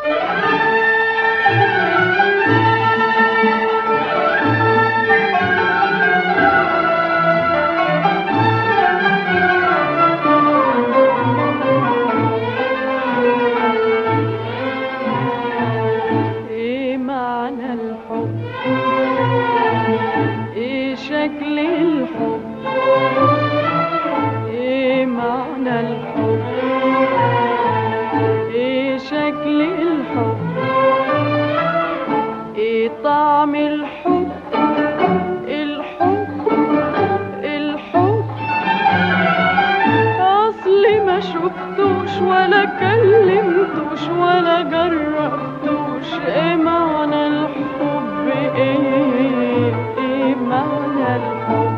ايه معنى الحب ايه شكل الحب ايه معنى الحب ايه شكل الحب ايه طعم الحب الحب الحب اصلي ما شفتوش ولا كلمتوش ولا جربتوش ايه معنى الحب ايه ايه معنى الحب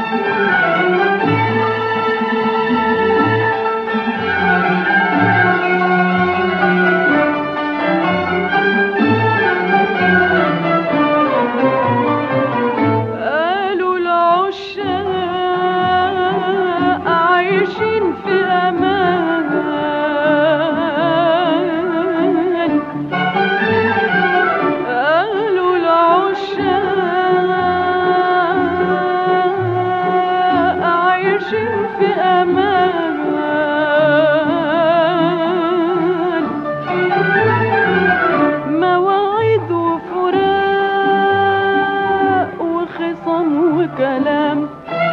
قالوا العشاق عايشين في امان قالوا العشاق عايشين في امان مواعيد وفراق وخصام وكلام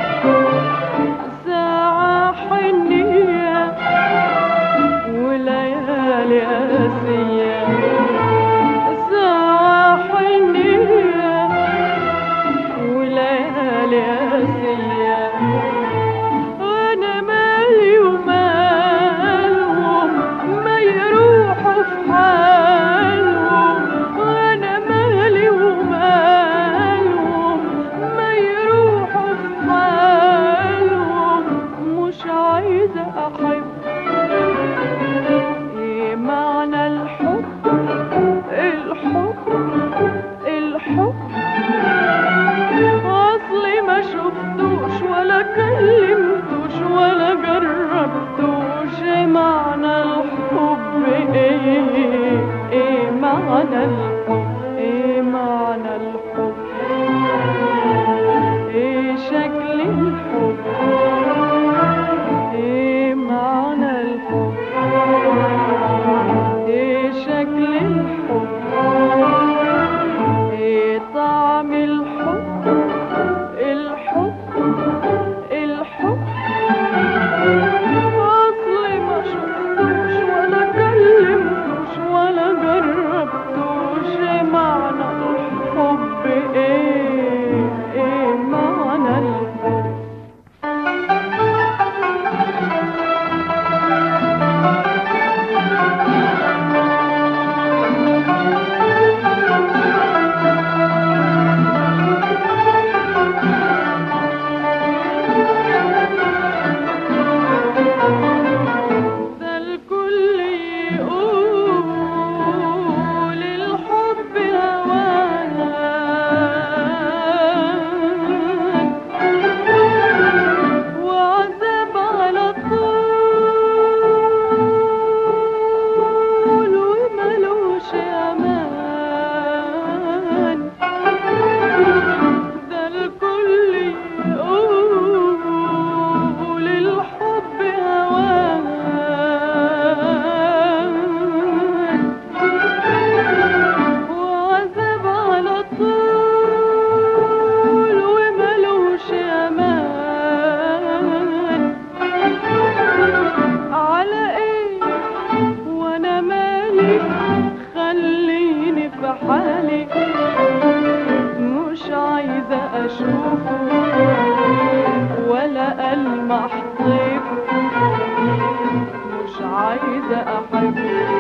ساعة حنية وليالي قاسية ساعة حنية وليالي قاسية وانا مالي ومالهم ما يروحوا في حالهم وانا مالي ومالهم ما يروحوا في حالهم مش عايزة احب ايه معنى الحب الحب الحب اصلي ما شفتوش ولا كلمتوش ولا جربتوش ايه معنى الحب ايه ايه معنى الحب ايه معنى الحب ايه شكل الحب ايه معنى الحب ايه شكل الحب ايه طعم الحب الحب الحب اصلي ما شفتوش ولا كلمتوش ولا جربتوش ايه معنى الحب ايه ايه معنى الحب ده الكل يقول الحب هوانا وعذاب على طول وملوش امان ده الكل يقول الحب هوان وعذاب على طول وملوش امان على ايه وانا مالي خليني في حالي مش عايزة أشوفه ولا ألمح طيفه مش عايزة أحب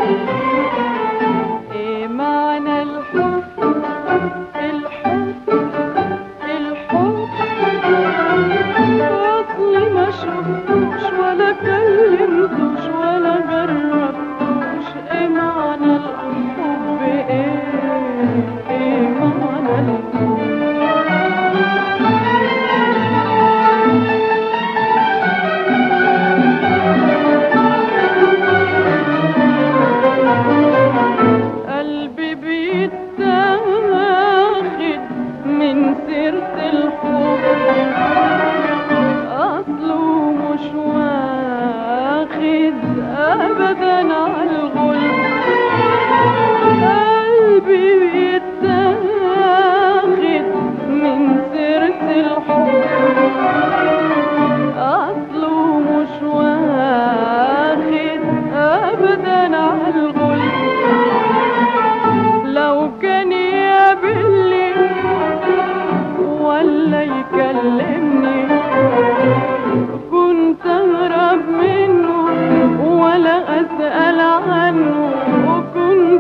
إيه معنى الحب الحب الحب أصلي ما شفتوش ولا كلمتوش ولا جربتوش إيه معنى الحب إيه إيه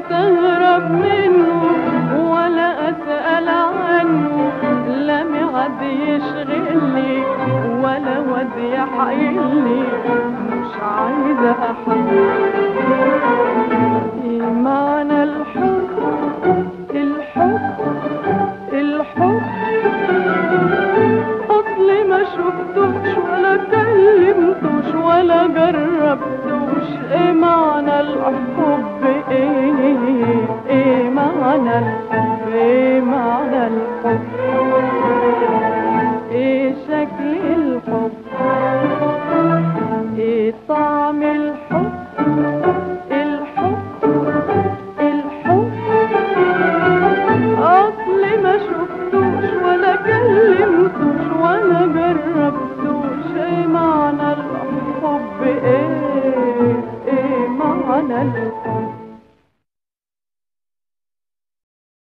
استغرب منه ولا اسأل عنه لا ميعاد يشغلني ولا ود يحيلني مش عايزة احب ايه معنى الحب الحب الحب اصلي ما شفتوش ولا كلمتوش ولا جربتوش ايه معنى الحب ايه ايه معنى الحب